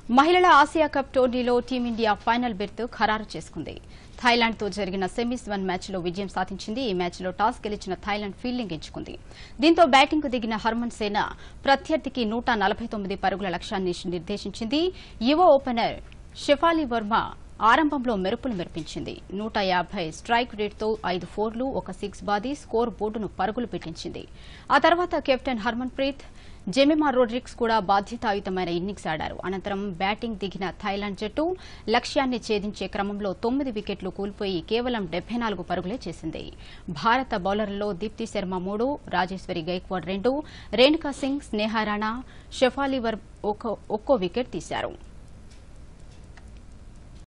మహిళల Asia cup టోర్నీలో Team India final berth ఖరారు చేసుకుంది థాయిలాండ్తో జరిగిన సెమీస్ వన్ మ్యాచ్లో విజయం సాధించింది ఈ మ్యాచ్లో టాస్ గెలిచిన థాయిలాండ్ ఫీల్డింగ్ ఎంచుకుంది దీంతో బ్యాటింగ్కు దిగిన హర్మన్ సేన ప్రత్యర్థికి నూట నలభై తొమ్మిది పరుగుల లక్ష్యాన్ని నిర్దేశించింది యువ ఓపెనర్ షెఫాలి వర్మ ఆరంభంలో మెరుపులు మెరిపించింది నూట యాభై స్ట్రైక్ రేట్తో ఐదు ఫోర్లు ఒక సిక్స్ బాది స్కోర్ బోర్డును పరుగులు పెట్టించింది ఆ తర్వాత కెప్టెన్ హర్మన్ ప్రీత్ జెమిమా రోడ్రిక్స్ కూడా బాధ్యతాయుతమైన ఇన్నింగ్స్ ఆడారు అనంతరం బ్యాటింగ్ దిగిన థాయిలాండ్ జట్టు లక్ష్యాన్ని ఛేదించే క్రమంలో తొమ్మిది వికెట్లు కోల్పోయి కేవలం డెబ్బై నాలుగు పరుగులే చేసింది భారత బౌలర్లలో దీప్తి శర్మ మూడు రాజేశ్వరి గైక్వాడ్ రెండు రేణుకా సింగ్ స్నేహారాణా షెఫాలివర్ ఒక్కో వికెట్ తీశారు